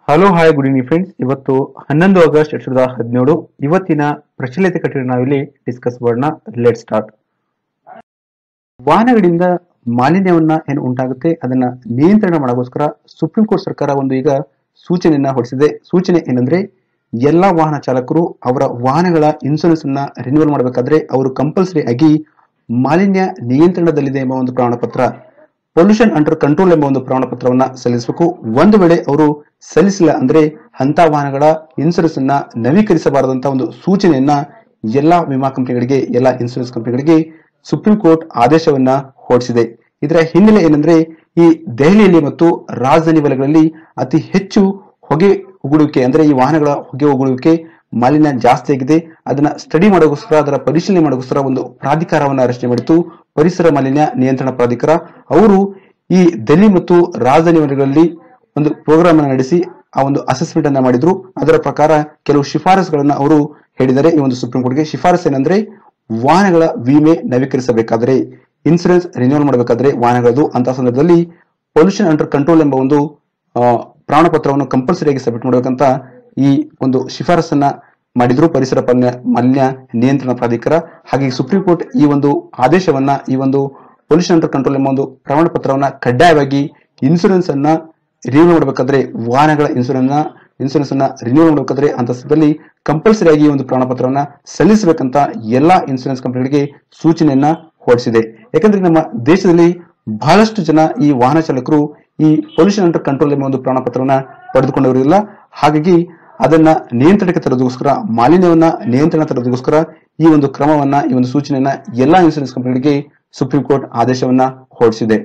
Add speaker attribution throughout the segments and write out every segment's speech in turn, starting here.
Speaker 1: hello hi good evening friends ಇವತ್ತು ಹನ್ನೊಂದು August ಎರಡ್ ಸಾವಿರದ ಹದಿನೇಳು ಇವತ್ತಿನ ಪ್ರಚಲಿತ ಕಟ್ಟಿಗೆ ನಾವಿಲ್ಲಿ ಡಿಸ್ಕಸ್ ಮಾಡೋಣ ಲೆಟ್ ಸ್ಟಾರ್ಟ್ ವಾಹನಗಳಿಂದ ಮಾಲಿನ್ಯವನ್ನ ಏನು ಉಂಟಾಗುತ್ತೆ ಅದನ್ನ ನಿಯಂತ್ರಣ ಮಾಡೋಕ್ಕೋಸ್ಕರ ಸುಪ್ರೀಂ ಕೋರ್ಟ್ ಸರ್ಕಾರ ಒಂದು ಈಗ ಸೂಚನೆಯನ್ನ ಹೊರಡಿಸಿದೆ ಸೂಚನೆ ಏನಂದ್ರೆ ಎಲ್ಲಾ ವಾಹನ ಚಾಲಕರು ಅವರ ವಾಹನಗಳ ಇನ್ಶೂರೆನ್ಸ್ ಅನ್ನ ರಿನ್ಯೂವಲ್ ಮಾಡಬೇಕಾದ್ರೆ ಅವರು ಕಂಪಲ್ಸರಿ ಆಗಿ ಮಾಲಿನ್ಯ ನಿಯಂತ್ರಣದಲ್ಲಿದೆ ಎಂಬ ಒಂದು ಪ್ರಮಾಣ ಪತ್ರ ಪೊಲ್ಯೂಷನ್ ಅಂಡರ್ ಕಂಟ್ರೋಲ್ ಎಂಬ ಒಂದು ಪ್ರಮಾಣ ಪತ್ರವನ್ನ ಸಲ್ಲಿಸಬೇಕು ಒಂದು ವೇಳೆ ಅವರು ಸಲ್ಲಿಸಿಲ್ಲ ಅಂದ್ರೆ ಅಂತ ವಾಹನಗಳ ಇನ್ಸೂರೆನ್ಸ್ ಅನ್ನ ನವೀಕರಿಸಬಾರದಂತ ಒಂದು ಸೂಚನೆಯನ್ನ ಎಲ್ಲಾ ವಿಮಾ ಕಂಪನಿಗಳಿಗೆ ಎಲ್ಲಾ ಇನ್ಸೂರೆನ್ಸ್ ಕಂಪನಿಗಳಿಗೆ ಸುಪ್ರೀಂ ಕೋರ್ಟ್ ಆದೇಶವನ್ನ ಹೊರಡಿಸಿದೆ ಇದರ ಹಿನ್ನೆಲೆ ಏನಂದ್ರೆ ಈ ದೆಹಲಿಯಲ್ಲಿ ಮತ್ತು ರಾಜಧಾನಿ ವಲಯಗಳಲ್ಲಿ ಅತಿ ಹೆಚ್ಚು ಹೊಗೆ ಉಗುಳುವಿಕೆ ಅಂದ್ರೆ ಈ ವಾಹನಗಳ ಹೊಗೆ ಉಗುಳುವಿಕೆ ಮಾಲಿನ್ಯ ಜಾಸ್ತಿ ಆಗಿದೆ ಅದನ್ನ ಸ್ಟಡಿ ಮಾಡೋಕ್ಕೋಸ್ಕರ ಅದರ ಪರಿಶೀಲನೆ ಮಾಡೋಕ್ಕೋಸ್ಕರ ಒಂದು ಪ್ರಾಧಿಕಾರವನ್ನ ರಚನೆ ಮಾಡಿತು ಪರಿಸರ ಮಾಲಿನ್ಯ ನಿಯಂತ್ರಣ ಪ್ರಾಧಿಕಾರ ಅವರು ಈ ದೆಹಲಿ ಮತ್ತು ರಾಜಧಾನಿ ವಲಯಗಳಲ್ಲಿ ಒಂದು ಪ್ರೋಗ್ರಾಮ್ ಅನ್ನು ನಡೆಸಿ ಆ ಒಂದು ಅಸೆಸ್ಮೆಂಟ್ ಅನ್ನ ಮಾಡಿದ್ರು ಅದರ ಪ್ರಕಾರ ಕೆಲವು ಶಿಫಾರಸುಗಳನ್ನ ಅವರು ಹೇಳಿದ್ದಾರೆ ಈ ಒಂದು ಸುಪ್ರೀಂ ಕೋರ್ಟ್ಗೆ ಶಿಫಾರಸು ಏನಂದ್ರೆ ವಾಹನಗಳ ವಿಮೆ ನವೀಕರಿಸಬೇಕಾದ್ರೆ ಇನ್ಸೂರೆನ್ಸ್ ರಿನ್ಯೂವಲ್ ಮಾಡಬೇಕಾದ್ರೆ ವಾಹನಗಳದು ಅಂತ ಸಂದರ್ಭದಲ್ಲಿ ಪೊಲ್ಯೂಷನ್ ಅಂಡರ್ ಕಂಟ್ರೋಲ್ ಎಂಬ ಒಂದು ಆ, ಪ್ರಮಾಣ ಪತ್ರವನ್ನು ಕಂಪಲ್ಸರಿ ಆಗಿ ಸಬ್ಮಿಟ್ ಮಾಡಬೇಕಂತ ಈ ಒಂದು ಶಿಫಾರಸನ್ನ ಮಾಡಿದ್ರು ಪರಿಸರ ಪಾಲನೆ ಮಾಲಿನ್ಯ ನಿಯಂತ್ರಣ ಪ್ರಾಧಿಕಾರ ಹಾಗೆ ಸುಪ್ರೀಂ ಕೋರ್ಟ್ ಈ ಒಂದು ಆದೇಶವನ್ನ ಈ ಒಂದು ಪೊಲ್ಯೂಷನ್ ಅಂಡರ್ ಕಂಟ್ರೋಲ್ ಎಂಬ ಒಂದು ಪ್ರಮಾಣ ಪತ್ರವನ್ನ ಕಡ್ಡಾಯವಾಗಿ ಇನ್ಸೂರೆನ್ಸ್ ಅನ್ನ ರಿನ್ಯೂ ಮಾಡಬೇಕಾದ್ರೆ ವಾಹನಗಳ ಇನ್ಸೂರೆನ್ಸ್ ಇನ್ಸೂರೆನ್ಸ್ ಅನ್ನ ರಿನ್ಯೂ ಮಾಡಬೇಕಾದ್ರೆ ಅಂತ ಸಂದರ್ಭದಲ್ಲಿ ಕಂಪಲ್ಸರಿ ಆಗಿ ಈ ಒಂದು ಪ್ರಮಾಣ ಪತ್ರವನ್ನ ಸಲ್ಲಿಸಬೇಕಂತ ಎಲ್ಲಾ ಇನ್ಸೂರೆನ್ಸ್ ಕಂಪನಿಗಳಿಗೆ ಸೂಚನೆಯನ್ನ ಹೊರಡಿಸಿದೆ ಯಾಕಂದ್ರೆ ನಮ್ಮ ದೇಶದಲ್ಲಿ ಬಹಳಷ್ಟು ಜನ ಈ ವಾಹನ ಚಾಲಕರು ಈ ಪೊಲ್ಯೂಷನ್ ಅಂಡರ್ ಕಂಟ್ರೋಲ್ ಎಂಬ ಒಂದು ಪ್ರಮಾಣ ಪತ್ರವನ್ನ ಪಡೆದುಕೊಂಡವರಿಲ್ಲ ಹಾಗಾಗಿ ಅದನ್ನ ನಿಯಂತ್ರಣಕ್ಕೆ ತರೋದಕ್ಕೋಸ್ಕರ ಮಾಲಿನ್ಯವನ್ನ ನಿಯಂತ್ರಣ ತರೋದಕ್ಕೋಸ್ಕರ ಈ ಒಂದು ಕ್ರಮವನ್ನ ಈ ಒಂದು ಸೂಚನೆಯನ್ನ ಎಲ್ಲಾ ಇನ್ಸೂರೆನ್ಸ್ ಕಂಪನಿಗಳಿಗೆ ಸುಪ್ರೀಂ ಕೋರ್ಟ್ ಆದೇಶವನ್ನ ಹೊರಡಿಸಿದೆ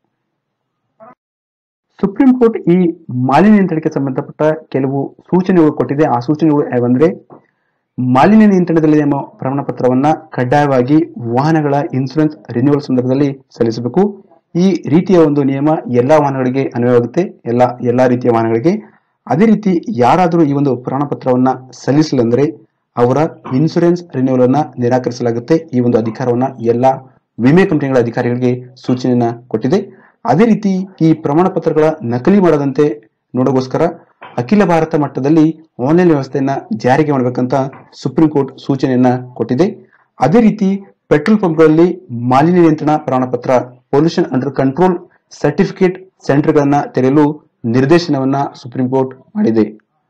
Speaker 1: ಸುಪ್ರೀಂ ಕೋರ್ಟ್ ಈ ಮಾಲಿನ್ಯ ನಿಯಂತ್ರಣಕ್ಕೆ ಸಂಬಂಧಪಟ್ಟ ಕೆಲವು ಸೂಚನೆಗಳು ಕೊಟ್ಟಿದೆ ಆ ಸೂಚನೆಗಳು ಯಾವಂದ್ರೆ ಮಾಲಿನ್ಯ ನಿಯಂತ್ರಣದಲ್ಲಿ ಎಂಬ ಪ್ರಮಾಣ ಪತ್ರವನ್ನ ಕಡ್ಡಾಯವಾಗಿ ವಾಹನಗಳ ಇನ್ಸೂರೆನ್ಸ್ ರಿನ್ಯೂವಲ್ ಸಂದರ್ಭದಲ್ಲಿ ಸಲ್ಲಿಸಬೇಕು ಈ ರೀತಿಯ ಒಂದು ನಿಯಮ ಎಲ್ಲಾ ವಾಹನಗಳಿಗೆ ಅನ್ವಯವಾಗುತ್ತೆ ಎಲ್ಲಾ ಎಲ್ಲಾ ರೀತಿಯ ವಾಹನಗಳಿಗೆ ಅದೇ ರೀತಿ ಯಾರಾದರೂ ಈ ಒಂದು ಪ್ರಮಾಣ ಪತ್ರವನ್ನ ಸಲ್ಲಿಸಲಂದ್ರೆ ಅವರ ಇನ್ಸೂರೆನ್ಸ್ ರಿನ್ಯೂವಲ್ ಅನ್ನ ನಿರಾಕರಿಸಲಾಗುತ್ತೆ ಈ ಒಂದು ಅಧಿಕಾರವನ್ನ ಎಲ್ಲಾ ವಿಮೆ ಕಂಪನಿಗಳ ಅಧಿಕಾರಿಗಳಿಗೆ ಸೂಚನೆಯನ್ನ ಕೊಟ್ಟಿದೆ ಅದೇ ರೀತಿ ಈ ಪ್ರಮಾಣ ಪತ್ರಗಳ ನಕಲಿ ಮಾಡದಂತೆ ನೋಡೋಗೋಸ್ಕರ ಅಖಿಲ ಭಾರತ ಮಟ್ಟದಲ್ಲಿ ಆನ್ಲೈನ್ ವ್ಯವಸ್ಥೆಯನ್ನ ಜಾರಿಗೆ ಮಾಡಬೇಕಂತ ಸುಪ್ರೀಂ ಕೋರ್ಟ್ ಸೂಚನೆಯನ್ನ ಕೊಟ್ಟಿದೆ ಅದೇ ರೀತಿ ಪೆಟ್ರೋಲ್ ಪಂಪ್ಗಳಲ್ಲಿ ಮಾಲಿನ್ಯ ನಿಯಂತ್ರಣ ಪ್ರಮಾಣ ಪತ್ರ ಪೊಲ್ಯೂಷನ್ ಅಂಡರ್ ಕಂಟ್ರೋಲ್ ಸರ್ಟಿಫಿಕೇಟ್ ಸೆಂಟರ್ಗಳನ್ನ ತೆರೆಯಲು ನಿರ್ದೇಶನವನ್ನ ಸುಪ್ರೀಂ ಕೋರ್ಟ್ ಮಾಡಿದೆ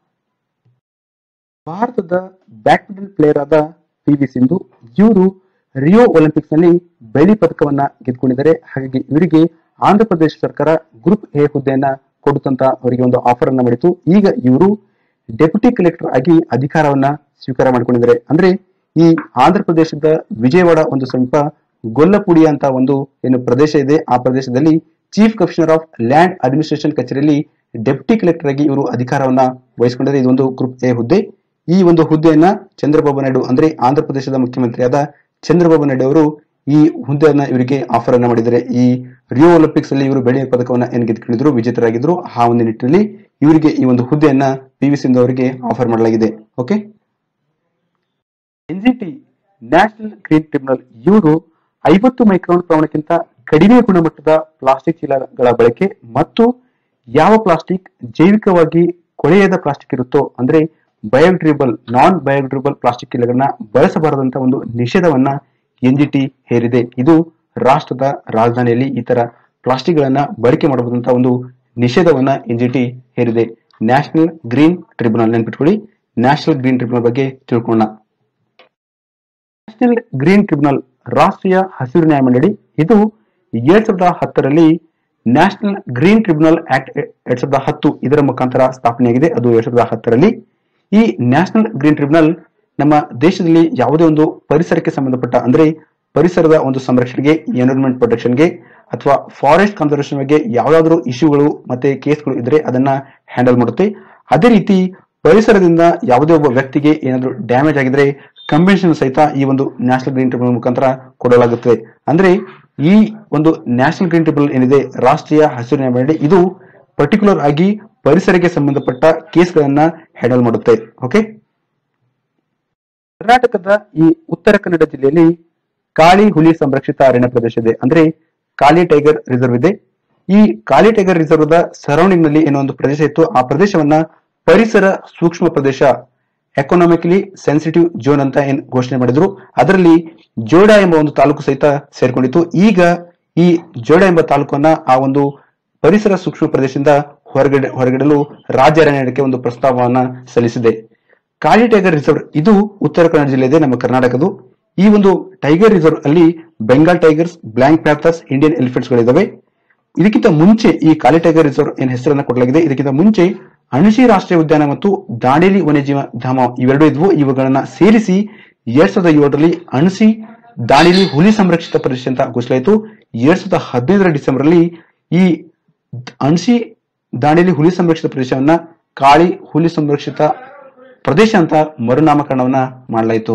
Speaker 1: ಭಾರತದ ಬ್ಯಾಡ್ಮಿಂಟನ್ ಪ್ಲೇಯರ್ ಆದ ಪಿ ವಿ ಸಿಂಧು ಇವರು ರಿಯೋ ಒಲಿಂಪಿಕ್ಸ್ ನಲ್ಲಿ ಬೆಳ್ಳಿ ಪದಕವನ್ನ ಗೆದ್ದುಕೊಂಡಿದ್ದಾರೆ ಹಾಗಾಗಿ ಇವರಿಗೆ ಆಂಧ್ರ ಪ್ರದೇಶ ಸರ್ಕಾರ ಗ್ರೂಪ್ ಎ ಹುದ್ದೆಯನ್ನ ಕೊಡುತ್ತಂತ ಅವರಿಗೆ ಒಂದು ಆಫರ್ ಅನ್ನ ಮಾಡಿತು ಈಗ ಇವರು ಡೆಪ್ಯೂಟಿ ಕಲೆಕ್ಟರ್ ಆಗಿ ಅಧಿಕಾರವನ್ನ ಸ್ವೀಕಾರ ಮಾಡಿಕೊಂಡಿದ್ದಾರೆ ಅಂದ್ರೆ ಈ ಆಂಧ್ರ ಪ್ರದೇಶದ ವಿಜಯವಾಡ ಒಂದು ಸಮೀಪ ಗೊಲ್ಲಪುಡಿ ಅಂತ ಒಂದು ಏನು ಪ್ರದೇಶ ಇದೆ ಆ ಪ್ರದೇಶದಲ್ಲಿ chief commissioner of land administration ಕಚೇರಿಯಲ್ಲಿ ಡೆಪ್ಯೂಟಿ ಕಲೆಕ್ಟರ್ ಆಗಿ ಇವರು ಅಧಿಕಾರವನ್ನ ವಹಿಸಿಕೊಂಡಿದ್ದಾರೆ ಇದೊಂದು ಗ್ರೂಪ್ ಎ ಹುದ್ದೆ ಈ ಒಂದು ಹುದ್ದೆಯನ್ನ ಚಂದ್ರಬಾಬು ನಾಯ್ಡು ಅಂದ್ರೆ ಆಂಧ್ರ ಪ್ರದೇಶದ ಮುಖ್ಯಮಂತ್ರಿಯಾದ ಚಂದ್ರಬಾಬು ನಾಯ್ಡು ಅವರು ಈ ಹುದ್ದೆಯನ್ನ ಇವರಿಗೆ ಆಫರ್ ಅನ್ನ ಮಾಡಿದ್ದಾರೆ ಈ ರಿಯೋ ಒಲಿಂಪಿಕ್ಸ್ ಅಲ್ಲಿ ಇವರು ಬೆಳ್ಳಿಯ ಪದಕವನ್ನ ಏನ್ ಗೆದ್ದುಕೊಂಡಿದ್ರು ವಿಜೇತರಾಗಿದ್ರು ಆ ಒಂದು ನಿಟ್ಟಿನಲ್ಲಿ ಇವರಿಗೆ ಈ ಒಂದು ಹುದ್ದೆಯನ್ನ ಪಿ ವಿ ಸಿಂಧು ಅವರಿಗೆ ಆಫರ್ ಮಾಡಲಾಗಿದೆ okay NGT national green tribunal ಇವರು ಐವತ್ತು ಮೈಕ್ರಾನ್ ಪ್ರಮಾಣಕ್ಕಿಂತ ಕಡಿಮೆ ಗುಣಮಟ್ಟದ ಪ್ಲಾಸ್ಟಿಕ್ ಚೀಲಗಳ ಬಳಕೆ ಮತ್ತು ಯಾವ ಪ್ಲಾಸ್ಟಿಕ್ ಜೈವಿಕವಾಗಿ ಕೊಳೆಯದ ಪ್ಲಾಸ್ಟಿಕ್ ಇರುತ್ತೋ ಅಂದ್ರೆ ಬಯೋಡಿಗ್ರೇಬಲ್ ನಾನ್ ಬಯೋಡಿಗ್ರೇಬಲ್ ಪ್ಲಾಸ್ಟಿಕ್ ಚೀಲಗಳನ್ನ ಬಳಸಬಾರದಂತ ಒಂದು ನಿಷೇಧವನ್ನ ಎನ್ಜಿಟಿ ಹೇರಿದೆ ಇದು ರಾಷ್ಟ್ರದ ರಾಜಧಾನಿಯಲ್ಲಿ ಈ ತರ ಪ್ಲಾಸ್ಟಿಕ್ ಗಳನ್ನ ಬಳಕೆ ಮಾಡಬಹುದಂತ ಒಂದು ನಿಷೇಧವನ್ನ ಎನ್ಜಿಟಿ ಹೇರಿದೆ ನ್ಯಾಷನಲ್ ಗ್ರೀನ್ ಟ್ರಿಬ್ಯುನಲ್ ನೆನ್ಪಿಟ್ಕೊಳ್ಳಿ ನ್ಯಾಷನಲ್ ಗ್ರೀನ್ ಟ್ರಿಬ್ಯುನಲ್ ಬಗ್ಗೆ ತಿಳ್ಕೊಳ್ಳೋಣ ನ್ಯಾಷನಲ್ ಗ್ರೀನ್ ಟ್ರಿಬ್ಯುನಲ್ ರಾಷ್ಟ್ರೀಯ ಹಸಿರು ನ್ಯಾಯಮಂಡಳಿ ಇದು ಎರಡ್ ಸಾವಿರದ ಹತ್ತರಲ್ಲಿ ನ್ಯಾಷನಲ್ ಗ್ರೀನ್ ಟ್ರಿಬ್ಯುನಲ್ ಆಕ್ಟ್ ಎರಡ್ ಸಾವಿರದ ಹತ್ತು ಇದರ ಮುಖಾಂತರ ಸ್ಥಾಪನೆಯಾಗಿದೆ ಅದು ಎರಡ್ ಸಾವಿರದ ಹತ್ತರಲ್ಲಿ ಈ ನ್ಯಾಷನಲ್ ಗ್ರೀನ್ ಟ್ರಿಬ್ಯುನಲ್ ನಮ್ಮ ದೇಶದಲ್ಲಿ ಯಾವುದೇ ಒಂದು ಪರಿಸರಕ್ಕೆ ಸಂಬಂಧಪಟ್ಟ ಅಂದ್ರೆ ಪರಿಸರದ ಒಂದು ಸಂರಕ್ಷಣೆಗೆ ಎನ್ವಿರಾನ್ಮೆಂಟ್ ಪ್ರೊಟೆಕ್ಷನ್ಗೆ ಅಥವಾ ಫಾರೆಸ್ಟ್ ಕನ್ಸರ್ವೇಷನ್ ಬಗ್ಗೆ ಯಾವ್ದಾದ್ರು ಇಶ್ಯೂಗಳು ಮತ್ತೆ ಕೇಸ್ಗಳು ಇದ್ರೆ ಅದನ್ನ ಹ್ಯಾಂಡಲ್ ಮಾಡುತ್ತೆ ಅದೇ ರೀತಿ ಪರಿಸರದಿಂದ ಯಾವುದೇ ಒಬ್ಬ ವ್ಯಕ್ತಿಗೆ ಏನಾದ್ರು ಡ್ಯಾಮೇಜ್ ಆಗಿದ್ರೆ ಕಂಪೆನ್ಷನ್ ಸಹಿತ ಈ ಒಂದು ನ್ಯಾಷನಲ್ ಗ್ರೀನ್ ಟ್ರಿಬ್ಯುನಲ್ ಮುಖಾಂತರ ಕೊಡಲಾಗುತ್ತದೆ ಅಂದ್ರೆ ಈ ಒಂದು ನ್ಯಾಷನಲ್ ಗ್ರೀನ್ ಟ್ರಿಬ್ಯುನಲ್ ಏನಿದೆ ರಾಷ್ಟ್ರೀಯ ಹಸಿರು ನ್ಯಾಯಮಂಡಳಿ ಇದು ಪರ್ಟಿಕ್ಯುಲರ್ ಆಗಿ ಪರಿಸರಕ್ಕೆ ಸಂಬಂಧಪಟ್ಟ ಕೇಸ್ಗಳನ್ನ ಹ್ಯಾಂಡಲ್ ಮಾಡುತ್ತೆ ಓಕೆ ಕರ್ನಾಟಕದ ಈ ಉತ್ತರ ಕನ್ನಡ ಜಿಲ್ಲೆಯಲ್ಲಿ ಕಾಳಿ ಹುಲಿ ಸಂರಕ್ಷಿತ ಅರಣ್ಯ ಪ್ರದೇಶ ಇದೆ ಅಂದ್ರೆ ಕಾಳಿ ಟೈಗರ್ ರಿಸರ್ವ್ ಇದೆ ಈ Kali tiger reserve the surrounding ನಲ್ಲಿ ಏನೋ ಒಂದು ಪ್ರದೇಶ ಇತ್ತು ಆ ಪ್ರದೇಶವನ್ನ ಪರಿಸರ ಸೂಕ್ಷ್ಮ ಪ್ರದೇಶ ಎಕನಾಮಿಕಲಿ ಸೆನ್ಸಿಟಿವ್ ಜೋನ್ ಅಂತ ಏನ್ ಘೋಷಣೆ ಮಾಡಿದ್ರು ಅದರಲ್ಲಿ ಜೋಡಾ ಎಂಬ ಒಂದು ತಾಲೂಕು ಸಹಿತ ಸೇರ್ಕೊಂಡಿತ್ತು ಈಗ ಈ ಜೋಡಾ ಎಂಬ ತಾಲೂಕನ್ನ ಆ ಒಂದು ಪರಿಸರ ಸೂಕ್ಷ್ಮ ಪ್ರದೇಶದಿಂದ ಹೊರಗಡೆ ಹೊರಗಿಡಲು ರಾಜ್ಯ ಅರಣ್ಯ ಇಲಾಖೆ ಒಂದು ಪ್ರಸ್ತಾವವನ್ನ ಸಲ್ಲಿಸಿದೆ ಕಾಳಿ ಟೈಗರ್ ರಿಸರ್ವ್ ಇದು ಉತ್ತರ ಕನ್ನಡ ಜಿಲ್ಲೆ ಇದೆ ನಮ್ಮ ಕರ್ನಾಟಕದ್ದು ಈ ಒಂದು ಟೈಗರ್ ರಿಸರ್ವ್ ಅಲ್ಲಿ Bengal tigers black panthers Indian elephants ಗಳಿದಾವೆ ಇದಕ್ಕಿಂತ ಮುಂಚೆ ಈ ಕಾಳಿ ಟೈಗರ್ ರಿಸರ್ವ್ ಏನ್ ಹೆಸರನ್ನ ಕೊಡಲಾಗಿದೆ ಇದಕ್ಕಿಂತ ಮುಂಚೆ ಅಣಶಿ ರಾಷ್ಟ್ರೀಯ ಉದ್ಯಾನ ಮತ್ತು ದಾಂಡೇಲಿ ವನ್ಯಜೀವ ಧಾಮ ಇವೆರಡು ಇದ್ವು ಇವುಗಳನ್ನ ಸೇರಿಸಿ ಎರಡ್ ಸಾವಿರದ ಏಳರಲ್ಲಿ ಅಣಸಿ ದಾಂಡೇಲಿ ಹುಲಿ ಸಂರಕ್ಷಿತ ಪ್ರದೇಶ ಅಂತ ಘೋಷಿಸಲಾಯಿತು ಎರಡ್ ಸಾವಿರದ ಹದಿನೈದರ ಡಿಸೆಂಬರ್ ಅಲ್ಲಿ ಈ ಅಣಸಿ ದಾಂಡೇಲಿ ಹುಲಿ ಸಂರಕ್ಷಿತ ಪ್ರದೇಶವನ್ನ ಕಾಳಿ ಹುಲಿ ಸಂರಕ್ಷಿತ ಪ್ರದೇಶ ಅಂತ ಮರುನಾಮಕರಣವನ್ನ ಮಾಡಲಾಯಿತು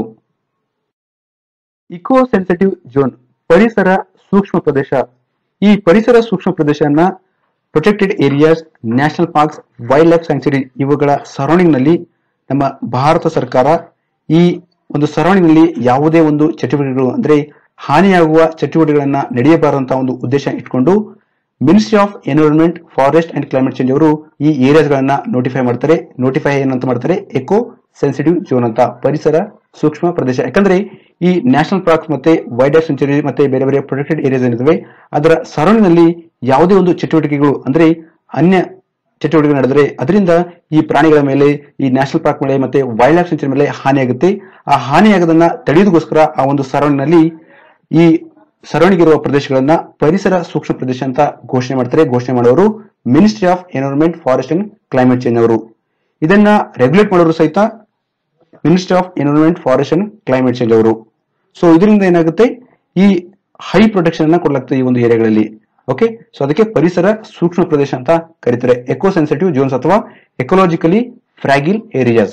Speaker 1: ಇಕೋ ಸೆನ್ಸಿಟಿವ್ ಜೋನ್ ಪರಿಸರ ಸೂಕ್ಷ್ಮ ಪ್ರದೇಶ ಈ ಪರಿಸರ ಸೂಕ್ಷ್ಮ ಪ್ರದೇಶವನ್ನ protected areas national parks wild life sanctuary ಇವುಗಳ ಸರೌಂಡಿಂಗ್ ನಲ್ಲಿ ನಮ್ಮ ಭಾರತ ಸರ್ಕಾರ ಈ ಒಂದು ಸರೌಂಡಿಂಗ್ ನಲ್ಲಿ ಯಾವುದೇ ಒಂದು ಚಟುವಟಿಕೆಗಳು ಅಂದ್ರೆ ಹಾನಿಯಾಗುವ ಚಟುವಟಿಕೆಗಳನ್ನ ನಡೆಯಬಾರದಂತ ಒಂದು ಉದ್ದೇಶ ಇಟ್ಕೊಂಡು ministry of environment forest and climate change ಅವರು ಈ ಏರಿಯಾಸ್ ಗಳನ್ನ ನೋಟಿಫೈ ಮಾಡ್ತಾರೆ ನೋಟಿಫೈ ಏನಂತ ಮಾಡ್ತಾರೆ ಎಕೋ ಸೆನ್ಸಿಟಿವ್ ಜೋನ್ ಅಂತ ಪರಿಸರ ಸೂಕ್ಷ್ಮ ಪ್ರದೇಶ ಯಾಕಂದ್ರೆ ಈ ನ್ಯಾಷನಲ್ ಪಾರ್ಕ್ಸ್ ಮತ್ತೆ ವೈಲ್ಡ್ ಲೈಫ್ ಸೆಂಚುರಿ ಮತ್ತೆ ಬೇರೆ ಬೇರೆ ಪ್ರೊಟೆಕ್ಟೆಡ್ ಏರಿಯಾಸ್ ಏನಿದಾವೆ ಅದರ ಸರೌಂಡಿಂಗ್ ನಲ್ಲಿ ಯಾವುದೇ ಒಂದು ಚಟುವಟಿಕೆಗಳು ಅಂದ್ರೆ ಅನ್ಯ ಚಟುವಟಿಕೆ ನಡೆದರೆ ಅದರಿಂದ ಈ ಪ್ರಾಣಿಗಳ ಮೇಲೆ ಈ ನ್ಯಾಷನಲ್ ಪಾರ್ಕ್ ಮೇಲೆ ಮತ್ತೆ ವೈಲ್ಡ್ ಲೈಫ್ ಸೆಂಚುರಿ ಮೇಲೆ ಹಾನಿಯಾಗುತ್ತೆ ಆ ಹಾನಿಯಾಗದನ್ನ ತಡೆಯೋದಕ್ಕೋಸ್ಕರ ಆ ಒಂದು ಸರೌಂಡಿಂಗ್ ನಲ್ಲಿ ಈ ಸರೌಂಡಿಂಗ್ ಇರುವ ಪ್ರದೇಶಗಳನ್ನ ಪರಿಸರ ಸೂಕ್ಷ್ಮ ಪ್ರದೇಶ ಅಂತ ಘೋಷಣೆ ಮಾಡ್ತಾರೆ ಘೋಷಣೆ ಮಾಡೋರು ministry of environment forest and climate change ಅವರು ಇದನ್ನ ರೆಗ್ಯುಲೇಟ್ ಮಾಡೋರು ಸಹಿತ ministry of environment forest and climate change ಅವರು ಸೊ ಇದರಿಂದ ಏನಾಗುತ್ತೆ ಈ ಹೈ ಪ್ರೊಟೆಕ್ಷನ್ ಅನ್ನ ಕೊಡಲಾಗ್ತದೆ ಈ ಒಂದು ಏರಿಯಾಗಳಲ್ಲಿ ಓಕೆ ಸೊ ಅದಕ್ಕೆ ಪರಿಸರ ಸೂಕ್ಷ್ಮ ಪ್ರದೇಶ ಅಂತ ಕರೀತಾರೆ ಎಕೋ ಸೆನ್ಸಿಟಿವ್ ಜೋನ್ಸ್ ಅಥವಾ ಎಕೋಲಾಜಿಕಲಿ ಫ್ರಾಗಿಲ್ ಏರಿಯಾಸ್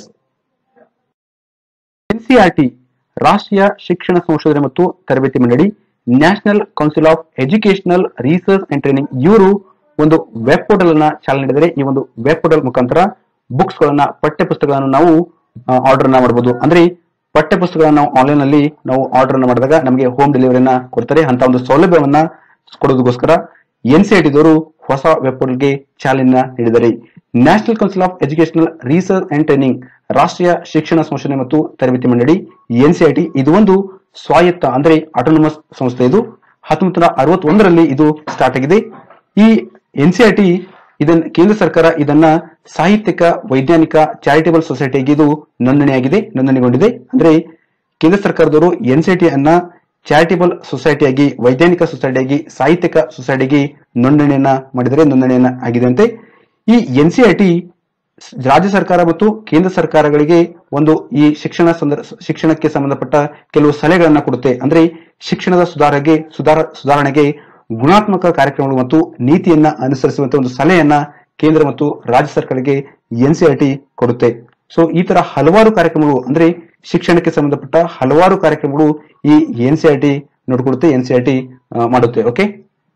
Speaker 1: ಎನ್ಸಿಆರ್ಟಿ ರಾಷ್ಟ್ರೀಯ ಶಿಕ್ಷಣ ಸಂಶೋಧನೆ ಮತ್ತು ತರಬೇತಿ ಮಂಡಳಿ national council of educational research and training ಇವರು ಒಂದು ವೆಬ್ ಪೋರ್ಟಲ್ ಅನ್ನ ಚಾಲನೆ ನೀಡಿದರೆ ಈ ಒಂದು ವೆಬ್ ಪೋರ್ಟಲ್ ಮುಖಾಂತರ ಬುಕ್ಸ್ ಗಳನ್ನ ಪಠ್ಯ ಪುಸ್ತಕಗಳನ್ನು ನಾವು ಆರ್ಡರ್ ಅನ್ನ ಮಾಡಬಹುದು ಅಂದ್ರೆ ಪಠ್ಯ ಪುಸ್ತಕಗಳನ್ನ ನಾವು ಆನ್ಲೈನ್ ಅಲ್ಲಿ ನಾವು ಆರ್ಡರ್ ಅನ್ನ ಮಾಡಿದಾಗ ನಮಗೆ ಹೋಮ್ ಡೆಲಿವರಿನ ಕೊಡ್ತಾರೆ ಅಂತ ಒಂದು ಸೌಲಭ್ಯವನ್ನ ಕೊಡೋದಕ್ಕೋಸ್ಕರ ಎನ್ಸಿಐಟಿದವರು ಹೊಸ ವೆಬ್ ಪೋರ್ಟಲ್ಗೆ ಚಾಲನೆ ನೀಡಿದ್ದಾರೆ national council of educational research and training ರಾಷ್ಟ್ರೀಯ ಶಿಕ್ಷಣ ಸಂಶೋಧನೆ ಮತ್ತು ತರಬೇತಿ ಮಂಡಳಿ ಎನ್ಸಿಐಟಿ ಇದು ಒಂದು ಸ್ವಾಯತ್ತ ಅಂದ್ರೆ ಆಟೋನಮಸ್ ಸಂಸ್ಥೆ ಇದು ಹತ್ತೊಂಬತ್ತು ನೂರ ಅರವತ್ತೊಂದರಲ್ಲಿ ಇದು ಸ್ಟಾರ್ಟ್ ಆಗಿದೆ ಈ ಎನ್ಸಿಐಟಿ ಇದನ್ನ ಕೇಂದ್ರ ಸರ್ಕಾರ ಇದನ್ನ ಸಾಹಿತ್ಯಿಕ ವೈಜ್ಞಾನಿಕ ಚಾರಿಟೇಬಲ್ ಸೊಸೈಟಿಗೆ ಇದು ನೋಂದಣಿಯಾಗಿದೆ ನೋಂದಣಿಗೊಂಡಿದೆ ಅಂದ್ರೆ ಕೇಂದ್ರ ಸರ್ಕಾರದವರು ಎನ್ಸಿಟಿ ಅನ್ನ ಚಾರಿಟೇಬಲ್ ಸೊಸೈಟಿಯಾಗಿ ವೈಜ್ಞಾನಿಕ ಸೊಸೈಟಿಯಾಗಿ ಸಾಹಿತ್ಯಿಕ ಸೊಸೈಟಿಗೆ ನೋಂದಣಿಯನ್ನ ಮಾಡಿದರೆ ನೋಂದಣಿಯನ್ನ ಆಗಿದಂತೆ ಈ ಎನ್ಸಿಐಟಿ ರಾಜ್ಯ ಸರ್ಕಾರ ಮತ್ತು ಕೇಂದ್ರ ಸರ್ಕಾರಗಳಿಗೆ ಒಂದು ಈ ಶಿಕ್ಷಣ ಸಂದರ್- ಶಿಕ್ಷಣಕ್ಕೆ ಸಂಬಂಧಪಟ್ಟ ಕೆಲವು ಸಲಹೆಗಳನ್ನ ಕೊಡುತ್ತೆ ಅಂದ್ರೆ ಶಿಕ್ಷಣದ ಸುಧಾರಣೆಗೆ ಸುಧಾರ ಸುಧಾರಣೆಗೆ ಗುಣಾತ್ಮಕ ಕಾರ್ಯಕ್ರಮಗಳು ಮತ್ತು ನೀತಿಯನ್ನ ಅನುಸರಿಸುವಂತ ಒಂದು ಸಲಹೆಯನ್ನ ಕೇಂದ್ರ ಮತ್ತು ರಾಜ್ಯ ಸರ್ಕಾರಕ್ಕೆ ಎನ್ಸಿಐಟಿ ಕೊಡುತ್ತೆ ಸೊ ಈ ತರ ಹಲವಾರು ಕಾರ್ಯಕ್ರಮಗಳು ಅಂದ್ರೆ ಶಿಕ್ಷಣಕ್ಕೆ ಸಂಬಂಧಪಟ್ಟ ಹಲವಾರು ಕಾರ್ಯಕ್ರಮಗಳು ಈ ಎನ್ಸಿಐಟಿ ನೋಡ್ಕೊಡುತ್ತೆ ಎನ್ಸಿಐಟಿ ಮಾಡುತ್ತೆ ಓಕೆ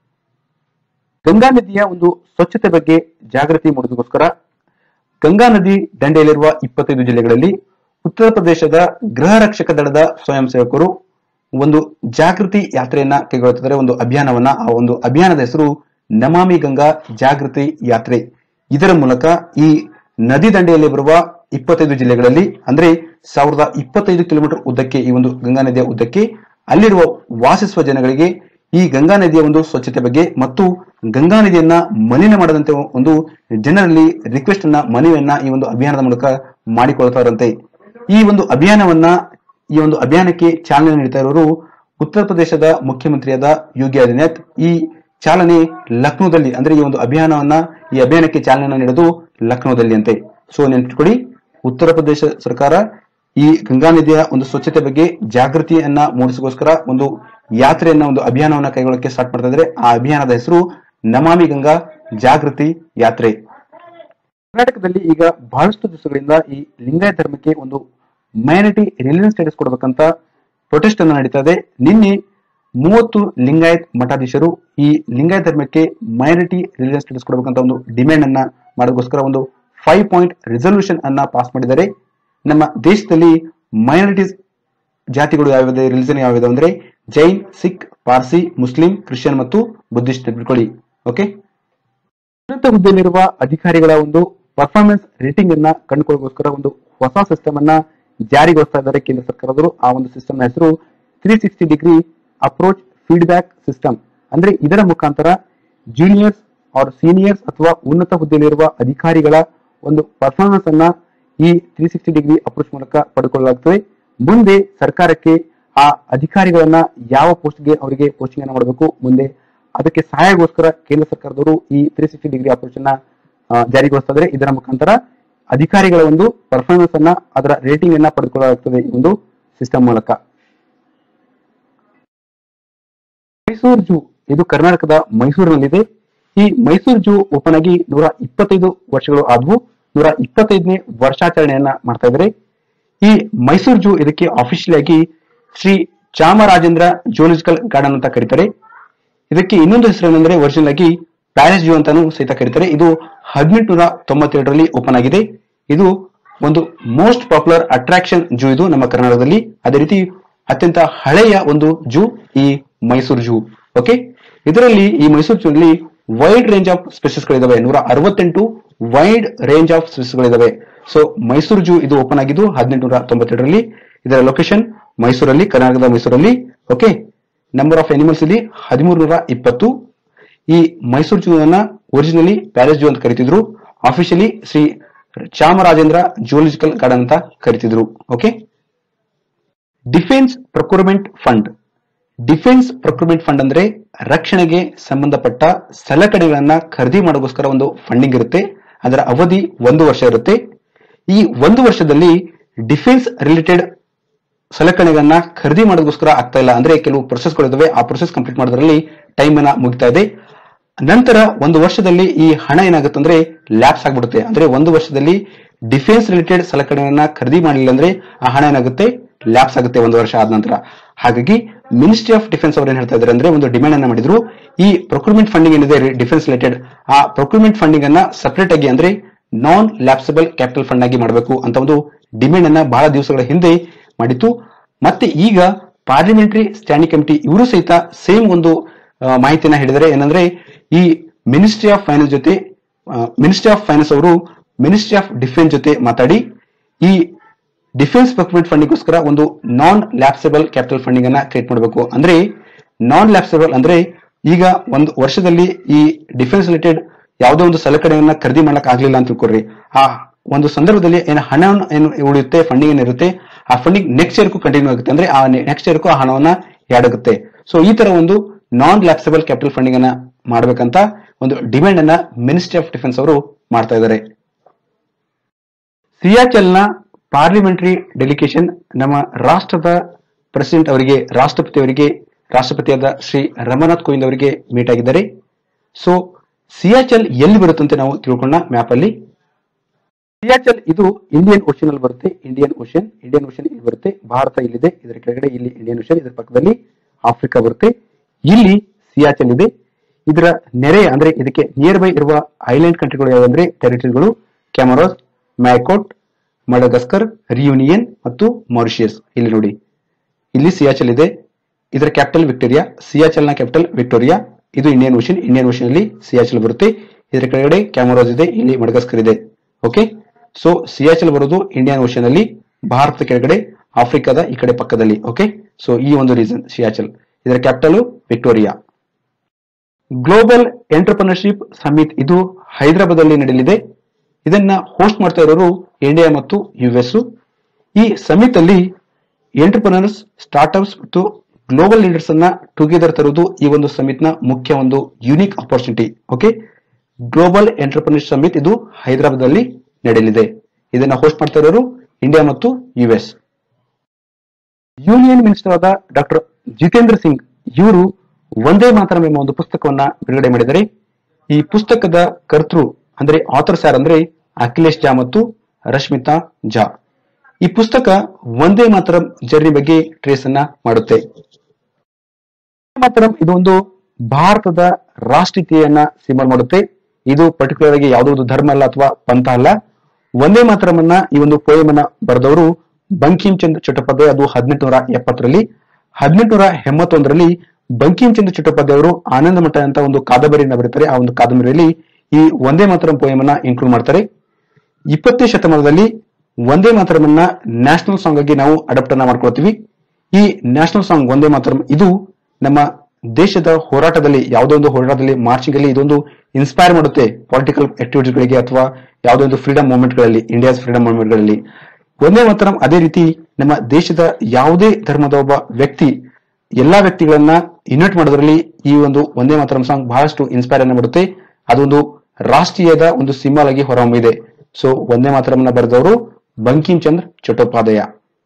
Speaker 1: ಗಂಗಾ ನದಿಯ ಒಂದು ಸ್ವಚ್ಛತೆ ಬಗ್ಗೆ ಜಾಗೃತಿ ಮೂಡಿಸೋದಕ್ಕೋಸ್ಕರ ಗಂಗಾ ನದಿ ದಂಡೆಯಲ್ಲಿರುವ ಇಪ್ಪತ್ತೈದು ಜಿಲ್ಲೆಗಳಲ್ಲಿ ಉತ್ತರ ಪ್ರದೇಶದ ಗೃಹ ರಕ್ಷಕ ದಳದ ಸ್ವಯಂ ಸೇವಕರು ಒಂದು ಜಾಗೃತಿ ಯಾತ್ರೆಯನ್ನ ಕೈಗೊಳ್ಳುತ್ತಿದ್ದಾರೆ ಒಂದು ಅಭಿಯಾನವನ್ನ ಆ ಒಂದು ಅಭಿಯಾನದ ಹೆಸರು ನಮಾಮಿ ಗಂಗಾ ಜಾಗೃತಿ ಯಾತ್ರೆ ಇದರ ಮೂಲಕ ಈ ನದಿ ದಂಡೆಯಲ್ಲಿ ಬರುವ ಇಪ್ಪತ್ತೈದು ಜಿಲ್ಲೆಗಳಲ್ಲಿ ಅಂದ್ರೆ ಸಾವಿರದ ಇಪ್ಪತ್ತೈದು ಕಿಲೋಮೀಟರ್ ಉದ್ದಕ್ಕೆ ಈ ಒಂದು ಗಂಗಾ ನದಿಯ ಉದ್ದಕ್ಕೆ ಅಲ್ಲಿರುವ ವಾಸಿಸುವ ಜನಗಳಿಗೆ ಈ ಗಂಗಾ ನದಿಯ ಒಂದು ಸ್ವಚ್ಛತೆ ಬಗ್ಗೆ ಮತ್ತು ಗಂಗಾ ನದಿಯನ್ನ ಮಲಿನ ಮಾಡದಂತೆ ಒಂದು ಜನರಲ್ಲಿ ರಿಕ್ವೆಸ್ಟ್ ಅನ್ನ ಮನವಿಯನ್ನ ಈ ಒಂದು ಅಭಿಯಾನದ ಮೂಲಕ ಮಾಡಿಕೊಳ್ತಾರಂತೆ ಈ ಒಂದು ಅಭಿಯಾನವನ್ನ ಈ ಒಂದು ಅಭಿಯಾನಕ್ಕೆ ಚಾಲನೆ ನೀಡ್ತಾ ಇರೋರು ಉತ್ತರ ಪ್ರದೇಶದ ಮುಖ್ಯಮಂತ್ರಿಯಾದ ಯೋಗಿ ಆದಿತ್ಯನಾಥ್ ಈ ಚಾಲನೆ ಲಕ್ನೋದಲ್ಲಿ ಅಂದ್ರೆ ಈ ಒಂದು ಅಭಿಯಾನವನ್ನ ಈ ಅಭಿಯಾನಕ್ಕೆ ಚಾಲನೆ ನೀಡೋದು ಲಕ್ನೋದಲ್ಲಿ ಅಂತೆ ಸೊ ನೆನ್ಪಿಟ್ಕೊಳ್ಳಿ ಉತ್ತರ ಪ್ರದೇಶ ಸರ್ಕಾರ ಈ ಗಂಗಾ ನದಿಯ ಒಂದು ಸ್ವಚ್ಛತೆ ಬಗ್ಗೆ ಜಾಗೃತಿಯನ್ನ ಮೂಡಿಸೋಸ್ಕರ ಒಂದು ಯಾತ್ರೆಯನ್ನ ಒಂದು ಅಭಿಯಾನವನ್ನ ಕೈಗೊಳ್ಳಕ್ಕೆ ಸ್ಟಾರ್ಟ್ ಮಾಡ್ತಾ ಇದ್ರೆ ಆ ಅಭಿಯಾನದ ಹೆಸರು ನಮಾಮಿ ಗಂಗಾ ಜಾಗೃತಿ ಯಾತ್ರೆ ಕರ್ನಾಟಕದಲ್ಲಿ ಈಗ ಬಹಳಷ್ಟು ದಿವಸಗಳಿಂದ ಈ ಲಿಂಗಾಯತ ಧರ್ಮಕ್ಕೆ ಒಂದು ಮೈನಾರಿಟಿ ರಿಲಿಜನ್ ಸ್ಟೇಟಸ್ ಕೊಡಬೇಕಂತ ಪ್ರೊಟೆಸ್ಟ್ ಅನ್ನು ನಡೀತಾ ಇದೆ ನಿನ್ನೆ ಮೂವತ್ತು ಲಿಂಗಾಯತ್ ಮಠಾಧೀಶರು ಈ ಲಿಂಗಾಯತ ಧರ್ಮಕ್ಕೆ ಮೈನಾರಿಟಿ ರಿಲಿಜನ್ ಸ್ಟೇಟಸ್ ಕೊಡಬೇಕಂತ ಒಂದು ಡಿಮ್ಯಾಂಡ್ ಅನ್ನ ಮಾಡೋದಕ್ಕೋಸ್ಕರ ಒಂದು ಫೈವ್ ಪಾಯಿಂಟ್ ರೆಸಲ್ಯೂಷನ್ ಅನ್ನ ಪಾಸ್ ಮಾಡಿದ್ದಾರೆ ನಮ್ಮ ದೇಶದಲ್ಲಿ ಮೈನಾರಿಟೀಸ್ ಜಾತಿಗಳು ಯಾವ್ಯಾವ ರಿಲಿಜನ್ ಯಾವ್ಯಾವ ಅಂದ್ರೆ ಜೈನ್ ಸಿಖ್ ಪಾರ್ಸಿ ಮುಸ್ಲಿಂ ಕ್ರಿಶ್ಚಿಯನ್ ಮತ್ತು ಬುದ್ಧಿಸ್ಟ್ ತಿಳ್ಕೊಳ್ಳಿ ಓಕೆ ಉನ್ನತ ಹುದ್ದೆಯಲ್ಲಿರುವ ಅಧಿಕಾರಿಗಳ ಒಂದು ಪರ್ಫಾರ್ಮೆನ್ಸ್ ರೇಟಿಂಗ್ ಅನ್ನ ಕಂಡುಕೊಳ್ಳೋಗೋಸ್ಕರ ಒಂದು ಹೊಸ ಸಿಸ್ಟಮ್ ಅನ್ನ ಜಾರಿಗೊಳಿಸ್ತಾ ಇದ್ದಾರೆ ಕೇಂದ್ರ ಸರ್ಕಾರದವರು ಆ ಒಂದು ಸಿಸ್ಟಮ್ ಹೆಸರು three sixty degree approach feedback system ಅಂದ್ರೆ ಇದರ ಮುಖಾಂತರ ಜೂನಿಯರ್ಸ್ ಆರ್ ಸೀನಿಯರ್ಸ್ ಅಥವಾ ಉನ್ನತ ಹುದ್ದೆಯಲ್ಲಿರುವ ಅಧಿಕಾರಿಗಳ ಒಂದು ಪರ್ಫಾರ್ಮೆನ್ಸ್ ಅನ್ನ ಈ ತ್ರೀ ಸಿಕ್ಸ್ಟಿ ಡಿಗ್ರಿ ಅಪ್ರೋಚ್ ಮೂಲಕ ಪಡೆದುಕೊಳ್ಳಲಾಗುತ್ತದೆ ಮುಂದೆ ಸರ್ಕಾರಕ್ಕೆ ಆ ಅಧಿಕಾರಿಗಳನ್ನ ಯಾವ ಪೋಸ್ಟ್ಗೆ ಅವರಿಗೆ ಪೋಸ್ಟಿಂಗ್ ಅನ್ನ ಮಾಡಬೇಕು ಮುಂದೆ ಅದಕ್ಕೆ ಸಹಾಯಗೋಸ್ಕರ ಕೇಂದ್ರ ಸರ್ಕಾರದವರು ಈ ತ್ರೀ ಸಿಕ್ಸ್ಟಿ ಡಿಗ್ರಿ ಅಪ್ರೋಚ್ ಅನ್ನ ಆ, ಜಾರಿಗೊಳಿಸ್ತಾ ಇದ್ದಾರೆ ಇದರ ಮುಖಾಂತರ ಅಧಿಕಾರಿಗಳ ಒಂದು ಪರ್ಫಾರ್ಮೆನ್ಸ್ ಅನ್ನ ಅದರ ರೇಟಿಂಗ್ ಅನ್ನ ಪಡೆದುಕೊಳ್ಳಲಾಗುತ್ತದೆ ಈ ಒಂದು ಸಿಸ್ಟಮ್ ಮೂಲಕ ಮೈಸೂರು ಜೂ ಇದು ಕರ್ನಾಟಕದ ಮೈಸೂರಿನಲ್ಲಿದೆ ಈ ಮೈಸೂರು ಜೂ ಓಪನ್ ಆಗಿ ನೂರ ಇಪ್ಪತ್ತೈದು ವರ್ಷಗಳು ಆದವು ನೂರ ಇಪ್ಪತ್ತೈದನೇ ವರ್ಷಾಚರಣೆಯನ್ನ ಮಾಡ್ತಾ ಇದ್ದಾರೆ ಈ ಮೈಸೂರು ಜೂ ಇದಕ್ಕೆ ಅಫಿಷಿಯಲ್ ಆಗಿ ಶ್ರೀ ಚಾಮರಾಜೇಂದ್ರ ಜೂಲಾಜಿಕಲ್ ಗಾರ್ಡನ್ ಅಂತ ಕರೀತಾರೆ ಇದಕ್ಕೆ ಇನ್ನೊಂದು ಹೆಸರು ಏನಂದ್ರೆ ಒರಿಜಿನಲ್ ಆಗಿ ಪ್ಯಾಲೇಸ್ ಜೂ ಅಂತಾನು ಸಹಿತ ಕರೀತಾರೆ ಇದು ಹದಿನೆಂಟುನೂರ ತೊಂಬತ್ತೆರಡರಲ್ಲಿ ಓಪನ್ ಆಗಿದೆ ಇದು ಒಂದು ಮೋಸ್ಟ್ ಪಾಪ್ಯುಲರ್ ಅಟ್ರಾಕ್ಷನ್ ಜೂ ಇದು ನಮ್ಮ ಕರ್ನಾಟಕದಲ್ಲಿ ಅದೇ ರೀತಿ ಅತ್ಯಂತ ಹಳೆಯ ಒಂದು ಜೂ ಈ ಮೈಸೂರು ಜೂ ಓಕೆ ಇದರಲ್ಲಿ ಈ ಮೈಸೂರು ಜೂ ಅಲ್ಲಿ ವೈಡ್ ರೇಂಜ್ ಆಫ್ ಸ್ಪೆಸಿಸ್ ಗಳಿದಾವೆ ನೂರ ಅರವತ್ತೆಂಟು ವೈಡ್ ರೇಂಜ್ ಆಫ್ ಸ್ಪೆಸಿಸ್ ಗಳಿದಾವೆ ಸೊ ಮೈಸೂರು ಜೂ ಇದು ಓಪನ್ ಆಗಿದ್ದು ಹದಿನೆಂಟುನೂರ ತೊಂಬತ್ತೆರಡರಲ್ಲಿ ಇದರ ಲೊಕೇಶನ್ ಮೈಸೂರಲ್ಲಿ ಕರ್ನಾಟಕದ ಮೈಸೂರಲ್ಲಿ ಓಕೆ ನಂಬರ್ ಆಫ್ ಅನಿಮಲ್ಸ್ ಇಲ್ಲಿ ಹದಿಮೂರು ನೂರ ಇಪ್ಪತ್ತು ಈ ಮೈಸೂರು ಜೂ ಅನ್ನ ಒರಿಜಿನಲಿ ಪ್ಯಾಲೇಸ್ ಜೂ ಅಂತ ಕರಿತಿದ್ರು officially Shri Chamarajendra zoological garden ಅಂತ ಕರಿತಿದ್ರು okay defence procurement fund defence procurement fund ಅಂದ್ರೆ ರಕ್ಷಣೆಗೆ ಸಂಬಂಧಪಟ್ಟ ಸಲಕರಣೆಗಳನ್ನ ಖರೀದಿ ಮಾಡೋಗೋಸ್ಕರ ಒಂದು ಫಂಡಿಂಗ್ ಇರುತ್ತೆ ಅದರ ಅವಧಿ ಒಂದು ವರ್ಷ ಇರುತ್ತೆ ಈ ಒಂದು ವರ್ಷದಲ್ಲಿ ಡಿಫೆನ್ಸ್ ರಿಲೇಟೆಡ್ ಸಲಕರಣೆಗಳನ್ನ ಖರೀದಿ ಮಾಡೋದಕ್ಕೋಸ್ಕರ ಆಗ್ತಾ ಇಲ್ಲ ಅಂದ್ರೆ ಕೆಲವು ಪ್ರೊಸೆಸ್ಗಳಿದಾವೆ ಆ ಪ್ರೊಸೆಸ್ ಕಂಪ್ಲೀಟ್ ಮಾಡೋದ್ರಲ್ಲಿ ಟೈಮ್ ಅನ್ನ ಮುಗಿತಾ ಇದೆ ನಂತರ ಒಂದು ವರ್ಷದಲ್ಲಿ ಈ ಹಣ ಏನಾಗುತ್ತೆ ಅಂದ್ರೆ ಲ್ಯಾಪ್ಸ್ ಆಗ್ಬಿಡುತ್ತೆ ಅಂದ್ರೆ ಒಂದು ವರ್ಷದಲ್ಲಿ ಡಿಫೆನ್ಸ್ ರಿಲೇಟೆಡ್ ಸಲಕರಣೆಗಳನ್ನ ಖರೀದಿ ಮಾಡಲಿಲ್ಲ ಅಂದ್ರೆ ಆ ಹಣ ಏನಾಗುತ್ತೆ ಲ್ಯಾಪ್ಸ್ ಆಗುತ್ತೆ ಒಂದು ವರ್ಷ ಆದ ನಂತರ ಹಾಗಾಗಿ ಮಿನಿಸ್ಟ್ರಿ ಆಫ್ ಡಿಫೆನ್ಸ್ ಅವ್ರು ಏನ್ ಹೇಳ್ತಾ ಇದ್ದಾರೆ ಅಂದ್ರೆ ಒಂದು ಡಿಮ್ಯಾಂಡ್ ಅನ್ನ ಮಾಡಿದ್ರು ಈ ಪ್ರೊಕ್ಯೂರ್ಮೆಂಟ್ ಫಂಡಿಂಗ್ ಏನಿದೆ ಡಿಫೆನ್ಸ್ ರಿಲೇಟೆಡ್ ಆ ಪ್ರೊಕ್ಯೂರ್ಮೆಂಟ್ ಫಂಡಿಂಗ್ ಅನ್ನ ಸಪರೇಟ್ ಆಗಿ ಅಂದ್ರೆ ನಾನ್ ಲ್ಯಾಪ್ಸಬಲ್ ಕ್ಯಾಪಿಟಲ್ ಫಂಡ್ ಆಗಿ ಮಾಡಬೇಕು ಅಂತ ಒಂದು ಡಿಮ್ಯಾಂಡ್ ಅನ್ನ ಬಹಳ ದಿವಸಗಳ ಹಿಂದೆ ಮಾಡಿತ್ತು ಮತ್ತೆ ಈಗ ಪಾರ್ಲಿಮೆಂಟರಿ ಸ್ಟ್ಯಾಂಡಿಂಗ್ ಕಮಿಟಿ ಇವರು ಸಹಿತ ಸೇಮ್ ಒಂದು ಆ, ಮಾಹಿತಿಯನ್ನ ಹೇಳಿದರೆ ಏನಂದ್ರೆ ಈ ಮಿನಿಸ್ಟ್ರಿ ಆಫ್ ಫೈನಾನ್ಸ್ ಜೊತೆ ಮಿನಿಸ್ಟ್ರಿ ಆಫ್ ಫೈನಾನ್ಸ್ ಅವರು ಮಿನಿಸ್ಟ್ರಿ ಆಫ್ ಡಿಫೆನ್ಸ್ ಜೊತೆ ಮಾತಾಡಿ ಈ ಡಿಫೆನ್ಸ್ ಪ್ರೊಕ್ಯೂರ್ಮೆಂಟ್ ಫಂಡಿಗೋಸ್ಕರ ಒಂದು ನಾನ್ ಲ್ಯಾಪ್ಸಬಲ್ ಕ್ಯಾಪಿಟಲ್ ಫಂಡಿಂಗ್ ಅನ್ನ ಕ್ರಿಯೇಟ್ ಮಾಡಬೇಕು ಅಂದ್ರೆ ನಾನ್ ಲ್ಯಾಪ್ಸಬಲ್ ಅಂದ್ರೆ ಈಗ ಒಂದು ವರ್ಷದಲ್ಲಿ ಈ ಡಿಫೆನ್ಸ್ ರಿಲೇಟೆಡ್ ಯಾವುದೋ ಒಂದು ಸಲಕರಣೆಯನ್ನ ಖರೀದಿ ಮಾಡಕ್ ಆಗ್ಲಿಲ್ಲ ಅಂತ ತಿಳ್ಕೊಡ್ರಿ ಆ ಒಂದು ಸಂದರ್ಭದಲ್ಲಿ ಏನು ಹಣ ಏನು ಉಳಿಯುತ್ತೆ ಫಂಡಿಂಗ್ ಏನಿರುತ್ತೆ ಆ ಫಂಡಿಂಗ್ ನೆಕ್ಸ್ಟ್ ಇಯರ್ಗೂ ಕಂಟಿನ್ಯೂ ಆಗುತ್ತೆ ಅಂದ್ರೆ ಆ ನೆಕ್ಸ್ಟ್ ಇಯರ್ಗೂ ಆ ಹಣವನ್ನ ಆಡ್ ಆಗುತ್ತೆ ಸೊ ಈ ತರ ಒಂದು ನಾನ್ ಲ್ಯಾಪ್ಸಬಲ್ ಕ್ಯಾಪಿಟಲ್ ಫಂಡಿಂಗ್ ಅನ್ನ ಮಾಡ್ಬೇಕಂತ ಒಂದು ಡಿಮ್ಯಾಂಡ್ ಅನ್ನ ಮಿನಿಸ್ಟ್ರಿ ಆಫ್ ಡಿಫೆನ್ಸ್ ಅವರು ಮಾಡ್ತಾ ಇದ್ದಾರೆ ಸಿಯಾಚಲ್ನ ಪಾರ್ಲಿಮೆಂಟರಿ ಡೆಲಿಗೇಷನ್ ನಮ್ಮ ರಾಷ್ಟ್ರದ ಪ್ರೆಸಿಡೆಂಟ್ ಅವರಿಗೆ ರಾಷ್ಟ್ರಪತಿ ಅವರಿಗೆ ರಾಷ್ಟ್ರಪತಿಯಾದ ಶ್ರೀ ರಮನಾಥ್ ಕೋವಿಂದ್ ಅವರಿಗೆ ಮೀಟ್ ಆಗಿದ್ದಾರೆ ಸೊ ಸಿಯಾಚಲ್ ಎಲ್ಲಿ ಬರುತ್ತಂತೆ ನಾವು ತಿಳ್ಕೊಂಡ ಮ್ಯಾಪ್ ಅಲ್ಲಿ ಸಿಯಾಚಲ್ ಇದು ಇಂಡಿಯನ್ ಓಷನ್ ಅಲ್ಲಿ ಬರುತ್ತೆ ಇಂಡಿಯನ್ ಓಷನ್ ಇಂಡಿಯನ್ ಓಷನ್ ಇಲ್ಲಿ ಬರುತ್ತೆ ಭಾರತ ಇಲ್ಲಿದೆ ಇದರ ಕೆಳಗಡೆ ಇಲ್ಲಿ ಇಂಡಿಯನ್ ಓಷನ್ ಇದರ ಪಕ್ಕದಲ್ಲಿ ಆಫ್ರಿಕಾ ಬರುತ್ತೆ ಇಲ್ಲಿ ಸಿಯಾಚಲ್ ಇದೆ ಇದರ ನೆರೆ ಅಂದ್ರೆ ಇದಕ್ಕೆ ನಿಯರ್ ಬೈ ಇರುವ ಐಲ್ಯಾಂಡ್ ಕಂಟ್ರಿಗಳು ಯಾವಂದ್ರೆ ಟೆರಿಟರಿಗಳು ಕ್ಯಾಮರಾಸ್ ಮ್ಯಾಕೋಟ್ ಮಡಗಸ್ಕರ್ ರಿಯೂನಿಯನ್ ಮತ್ತು ಮಾರಿಷಿಯಸ್ ಇಲ್ಲಿ ನೋಡಿ ಇಲ್ಲಿ ಸಿಯಾಚಲ್ ಇದೆ ಇದರ ಕ್ಯಾಪಿಟಲ್ ವಿಕ್ಟೋರಿಯಾ ಸಿಯಾಚಲ್ನ ಕ್ಯಾಪಿಟಲ್ ವಿಕ್ಟೋರಿಯಾ ಇದು ಇಂಡಿಯನ್ ಓಷನ್ ಇಂಡಿಯನ್ ಓಷನ್ ಅಲ್ಲಿ ಸಿಯಾಚಲ್ ಬರುತ್ತೆ ಇದರ ಕೆಳಗಡೆ ಕ್ಯಾಮರಾಸ್ ಇದೆ ಇಲ್ಲಿ ಮಡಗಸ್ಕರ್ ಇದೆ ಓಕೆ ಸೊ ಸಿಯಾಚಲ್ ಬರೋದು ಇಂಡಿಯನ್ ಓಷನ್ ಅಲ್ಲಿ ಭಾರತ ಕೆಳಗಡೆ ಆಫ್ರಿಕಾದ ಈ ಕಡೆ ಪಕ್ಕದಲ್ಲಿ ಓಕೆ ಸೊ ಈ ಒಂದು ರೀಸನ್ ಸಿಯಾಚಲ್ ಇದರ capital Victoria global entrepreneurship summit ಇದು ಹೈದರಾಬಾದ್ ಅಲ್ಲಿ ನಡೆಯಲಿದೆ ಇದನ್ನ ಹೋಸ್ಟ್ ಮಾಡ್ತಾ ಇರೋರು ಇಂಡಿಯಾ ಮತ್ತು ಯುಎಸ್ ಈ ಸಮಿತ್ ಅಲ್ಲಿ ಎಂಟರ್ಪ್ರಿನರ್ಸ್ ಸ್ಟಾರ್ಟ್ಅಪ್ಸ್ ಮತ್ತು ಗ್ಲೋಬಲ್ ಲೀಡರ್ಸ್ ಅನ್ನ ಟುಗೆದರ್ ತರುವುದು ಈ ಒಂದು ಸಮಿತ್ ನ ಮುಖ್ಯ ಒಂದು unique opportunity okay global entrepreneur summit ಇದು ಹೈದರಾಬಾದ್ ಅಲ್ಲಿ ನಡೆಯಲಿದೆ ಇದನ್ನ ಹೋಸ್ಟ್ ಮಾಡ್ತಾ ಇರೋರು ಇಂಡಿಯಾ ಮತ್ತು ಯುಎಸ್ ಯೂನಿಯನ್ ಮಿನಿಸ್ಟರ್ ಆದ ಡಾಕ್ಟರ್ ಜಿತೇಂದ್ರ ಸಿಂಗ್ ಇವರು ಒಂದೇ ಮಾತರಂ ಎಂಬ ಒಂದು ಪುಸ್ತಕವನ್ನ ಬಿಡುಗಡೆ ಮಾಡಿದ್ದಾರೆ ಈ ಪುಸ್ತಕದ ಕರ್ತೃ ಅಂದ್ರೆ ಆಥರ್ಸ್ ಯಾರಂದ್ರೆ ಅಖಿಲೇಶ್ ಜಾ ಮತ್ತು ರಶ್ಮಿತಾ ಜಾ ಈ ಪುಸ್ತಕ ಒಂದೇ ಮಾತರಂ ಜರ್ನಿ ಬಗ್ಗೆ ಟ್ರೇಸ್ ಅನ್ನ ಮಾಡುತ್ತೆ ಒಂದೇ ಮಾತರಂ ಇದು ಒಂದು ಭಾರತದ ರಾಷ್ಟ್ರೀಯತೆಯನ್ನ ಸಿಂಬಲ್ ಮಾಡುತ್ತೆ ಇದು ಪರ್ಟಿಕ್ಯುಲರ್ ಆಗಿ ಯಾವುದೋ ಒಂದು ಧರ್ಮ ಅಲ್ಲ ಅಥವಾ ಪಂಥ ಅಲ್ಲ ಒಂದೇ ಮಾತರಮನ್ನ ಈ ಒಂದು ಪೋಯಮ್ ಅನ್ನ ಬರೆದವರು ಬಂಕಿಂ ಚಂದ್ರ ಚಟ್ಟೋಪಾಧ್ಯಾಯ ಅದು ಹದಿನೆಂಟುನೂರ ಎಪ್ಪತ್ತರಲ್ಲಿ ಹದಿನೆಂಟುನೂರ ಎಂಬತ್ತೊಂದರಲ್ಲಿ ಬಂಕಿಂ ಚಂದ್ರ ಚಟ್ಟೋಪಾಧ್ಯಾಯ ಅವರು ಆನಂದ ಮಠ ಅಂತ ಒಂದು ಕಾದಂಬರಿಯನ್ನ ಬರೀತಾರೆ ಆ ಒಂದು ಕಾದಂಬರಿಯಲ್ಲಿ ಈ ಒಂದೇ ಮಾತರಂ ಪೋಯಮ್ ಅನ್ನ ಇನ್ಕ್ಲೂಡ್ ಮಾಡ್ತಾರೆ ಇಪ್ಪತ್ತನೇ ಶತಮಾನದಲ್ಲಿ ಒಂದೇ ಮಾತರಮನ್ನ ನ್ಯಾಷನಲ್ ಸಾಂಗ್ ಆಗಿ ನಾವು ಅಡಾಪ್ಟ್ ಅನ್ನ ಮಾಡ್ಕೊಳ್ತೀವಿ ಈ ನ್ಯಾಷನಲ್ ಸಾಂಗ್ ಒಂದೇ ಮಾತರಂ ಇದು ನಮ್ಮ ದೇಶದ ಹೋರಾಟದಲ್ಲಿ ಯಾವುದೋ ಒಂದು ಹೋರಾಟದಲ್ಲಿ ಮಾರ್ಚಿಂಗ್ ಅಲ್ಲಿ ಇದೊಂದು ಇನ್ಸ್ಪೈರ್ ಮಾಡುತ್ತೆ ಪೊಲಿಟಿಕಲ್ ಆಕ್ಟಿವಿಟೀಸ್ ಗಳಿಗೆ ಅಥವಾ ಯಾವುದೋ ಒಂದು ಫ್ರೀಡಮ್ ಮೂವ್ಮೆಂಟ್ ಗಳಲ್ಲಿ ಇಂಡಿಯಾಸ್ ಫ್ರೀಡಮ್ ಮೂವ್ಮೆಂಟ್ ಗಳಲ್ಲಿ ಒಂದೇ ಮಾತರಂ ಅದೇ ರೀತಿ ನಮ್ಮ ದೇಶದ ಯಾವುದೇ ಧರ್ಮದ ಒಬ್ಬ ವ್ಯಕ್ತಿ ಎಲ್ಲಾ ವ್ಯಕ್ತಿಗಳನ್ನ ಯುನೈಟ್ ಮಾಡೋದ್ರಲ್ಲಿ ಈ ಒಂದು ಒಂದೇ ಮಾತರಂ ಸಾಂಗ್ ಬಹಳಷ್ಟು ಇನ್ಸ್ಪೈರ್ ಅನ್ನ ಮಾಡುತ್ತೆ ಅದೊಂದು ರಾಷ್ಟ್ರೀಯದ ಒಂದು ಸಿಂಬಲ್ ಆಗಿ ಹೊರಹೊಮ್ಮಿದೆ ಸೊ ಒಂದೇ ಮಾತರಂನ ಬರೆದವರು Bankim Chandra Chattopadhyay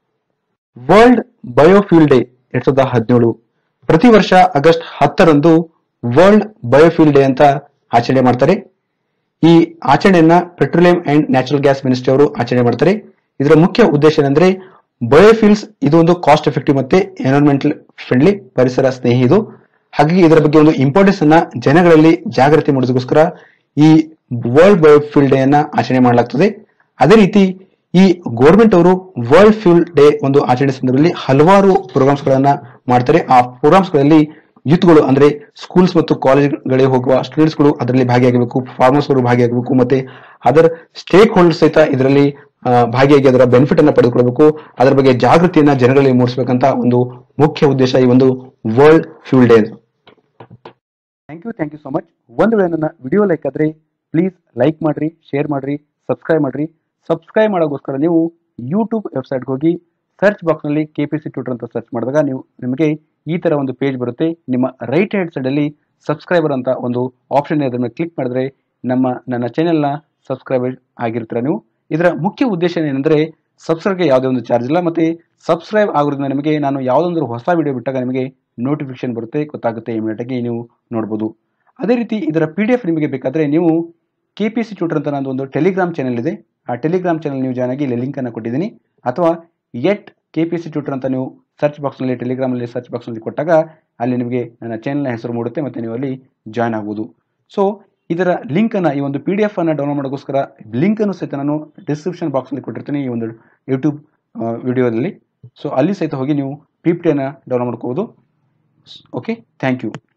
Speaker 1: world biofuel day ಎರಡ್ ಸಾವಿರದ ಹದಿನೇಳು ಪ್ರತಿ ವರ್ಷ ಆಗಸ್ಟ್ ಹತ್ತರಂದು ವರ್ಲ್ಡ್ ಬಯೋಫ್ಯೂಲ್ ಡೇ ಅಂತ ಆಚರಣೆ ಮಾಡ್ತಾರೆ ಈ ಆಚರಣೆಯನ್ನ petroleum and natural gas ministry ಅವರು ಆಚರಣೆ ಮಾಡ್ತಾರೆ ಇದರ ಮುಖ್ಯ ಉದ್ದೇಶ ಏನಂದ್ರೆ ಬಯೋಫಿಲ್ಸ್ ಇದು ಒಂದು ಕಾಸ್ಟ್ ಎಫೆಕ್ಟಿವ್ ಮತ್ತೆ ಎನ್ವೈರನ್ಮೆಂಟಲ್ ಫ್ರೆಂಡ್ಲಿ ಪರಿಸರ ಸ್ನೇಹಿ ಇದು ಹಾಗಾಗಿ ಇದರ ಬಗ್ಗೆ ಒಂದು ಇಂಪಾರ್ಟೆನ್ಸ್ ಅನ್ನ ಜನಗಳಲ್ಲಿ ಜಾಗೃತಿ ಮೂಡಿಸೋಸ್ಕರ ಈ ವರ್ಲ್ಡ್ ಬಯೋಫ್ಯೂಲ್ ಡೇ ಅನ್ನ ಆಚರಣೆ ಮಾಡಲಾಗ್ತದೆ ಅದೇ ರೀತಿ ಈ ಗೌರ್ಮೆಂಟ್ ಅವರು ವರ್ಲ್ಡ್ ಫ್ಯೂಲ್ ಡೇ ಒಂದು ಆಚರಣೆ ಸಂದರ್ಭದಲ್ಲಿ ಹಲವಾರು ಪ್ರೋಗ್ರಾಮ್ಸ್ ಗಳನ್ನ ಮಾಡ್ತಾರೆ ಆ ಪ್ರೋಗ್ರಾಮ್ಸ್ ಗಳಲ್ಲಿ ಯೂತ್ಗಳು ಅಂದ್ರೆ ಸ್ಕೂಲ್ಸ್ ಮತ್ತು ಕಾಲೇಜ್ಗಳಿಗೆ ಹೋಗುವ ಸ್ಟೂಡೆಂಟ್ಸ್ ಗಳು ಅದರಲ್ಲಿ ಭಾಗಿಯಾಗಬೇಕು ಫಾರ್ಮರ್ಸ್ ಗಳು ಭಾಗಿಯಾಗಬೇಕು ಮತ್ತೆ ಅದರ್ ಸ್ಟೇಕ್ ಹೋಲ್ಡರ್ಸ್ ಸಹಿತ ಇದರಲ್ಲಿ ಆ, ಭಾಗಿಯಾಗಿ ಅದರ ಬೆನಿಫಿಟ್ ಅನ್ನ ಪಡೆದುಕೊಳ್ಳಬೇಕು ಅದರ ಬಗ್ಗೆ ಜಾಗೃತಿಯನ್ನ ಜನಗಳಲ್ಲಿ ಮೂಡಿಸಬೇಕಂತ ಒಂದು ಮುಖ್ಯ ಉದ್ದೇಶ ಈ ಒಂದು world fuel day thank you thank you so much ಒಂದು ವೇಳೆ ನನ್ನ ವಿಡಿಯೋ ಲೈಕ್ ಆದ್ರೆ ಪ್ಲೀಸ್ ಲೈಕ್ ಮಾಡ್ರಿ ಶೇರ್ ಮಾಡ್ರಿ ಸಬ್ಸ್ಕ್ರೈಬ್ ಮಾಡ್ರಿ ಸಬ್ಸ್ಕ್ರೈಬ್ ಮಾಡೋಕ್ಕೋಸ್ಕರ ನೀವು ಯೂಟ್ಯೂಬ್ ವೆಬ್ಸೈಟ್ಗೆ ಹೋಗಿ ಸರ್ಚ್ ಬಾಕ್ಸ್ನಲ್ಲಿ ಕೆ ಪಿ ಸಿ ಟ್ಯೂಟರ್ ಅಂತ ಸರ್ಚ್ ಮಾಡಿದಾಗ ನೀವು ನಿಮಗೆ ಈ ತರ ಒಂದು ಪೇಜ್ ಬರುತ್ತೆ ನಿಮ್ಮ ರೈಟ್ ಹ್ಯಾಂಡ್ ಸೈಡಲ್ಲಿ ಸಬ್ಸ್ಕ್ರೈಬರ್ ಅಂತ ಒಂದು ಆಪ್ಷನ್ ಇದೆ ಅದನ್ನ ಕ್ಲಿಕ್ ಮಾಡಿದ್ರೆ ನಮ್ಮ ನನ್ನ ಚಾನೆಲ್ನ ಸಬ್ಸ್ಕ್ರೈಬರ್ ಆಗಿರ್ತೀರ ನೀವು ಇದರ ಮುಖ್ಯ ಉದ್ದೇಶ ಏನಂದ್ರೆ ಸಬ್ಸ್ಕ್ರೈಬ್ಗೆ ಯಾವುದೇ ಒಂದು ಚಾರ್ಜ್ ಇಲ್ಲ ಮತ್ತೆ ಸಬ್ಸ್ಕ್ರೈಬ್ ಆಗೋದ್ರಿಂದ ನಿಮಗೆ ನಾನು ಯಾವುದೊಂದು ಹೊಸ ವಿಡಿಯೋ ಬಿಟ್ಟಾಗ ನಿಮಗೆ ನೋಟಿಫಿಕೇಶನ್ ಬರುತ್ತೆ ಗೊತ್ತಾಗುತ್ತೆ ಇಮಿಡಿಯೇಟ್ ಆಗಿ ನೀವು ನೋಡ್ಬೋದು ಅದೇ ರೀತಿ ಇದರ ಪಿ ಡಿ ಎಫ್ ನಿಮಗೆ ಬೇಕಾದ್ರೆ ನೀವು ಕೆ ಪಿ ಸಿ ಟ್ಯೂಟರ್ ಅಂತ ನಂದು ಒಂದು ಟೆಲಿಗ್ರಾಮ್ ಚಾನೆಲ್ ಇದೆ ಆ ಟೆಲಿಗ್ರಾಮ್ ಚಾನೆಲ್ ನೀವು ಜಾಯ್ನ್ ಆಗಿ ಇಲ್ಲಿ ಲಿಂಕ್ ಅನ್ನು ಕೊಟ್ಟಿದ್ದೀನಿ ಅಥವಾ at K P C tutor ಅಂತ ನೀವು ಸರ್ಚ್ ಬಾಕ್ಸ್ನಲ್ಲಿ ಟೆಲಿಗ್ರಾಮಲ್ಲಿ ಸರ್ಚ್ ಬಾಕ್ಸ್ನಲ್ಲಿ ಕೊಟ್ಟಾಗ ಅಲ್ಲಿ ನಿಮಗೆ ನನ್ನ ಚಾನೆಲ್ನ ಹೆಸರು ಮೂಡುತ್ತೆ ಮತ್ತೆ ನೀವು ಅಲ್ಲಿ ಜಾಯ್ನ್ ಆಗ್ಬೋದು ಸೊ ಇದರ ಲಿಂಕ್ ಅನ್ನ ಈ ಒಂದು ಪಿ ಡಿ ಎಫ್ ಅನ್ನ ಡೌನ್ಲೋಡ್ ಮಾಡೋಕ್ಕೋಸ್ಕರ ಲಿಂಕ್ ಅನ್ನು ಸಹಿತ ನಾನು ಡಿಸ್ಕ್ರಿಪ್ಷನ್ ಬಾಕ್ಸ್ ಅಲ್ಲಿ ಕೊಟ್ಟಿರ್ತೀನಿ ಈ ಒಂದು ಯೂಟ್ಯೂಬ್ ವಿಡಿಯೋದಲ್ಲಿ ಸೊ ಅಲ್ಲಿ ಸಹಿತ ಹೋಗಿ ನೀವು ಪಿ ಪಿ ಅನ್ನ ಡೌನ್ಲೋಡ್ ಮಾಡ್ಕೋಬಹುದು ಓಕೆ ಥ್ಯಾಂಕ್ ಯು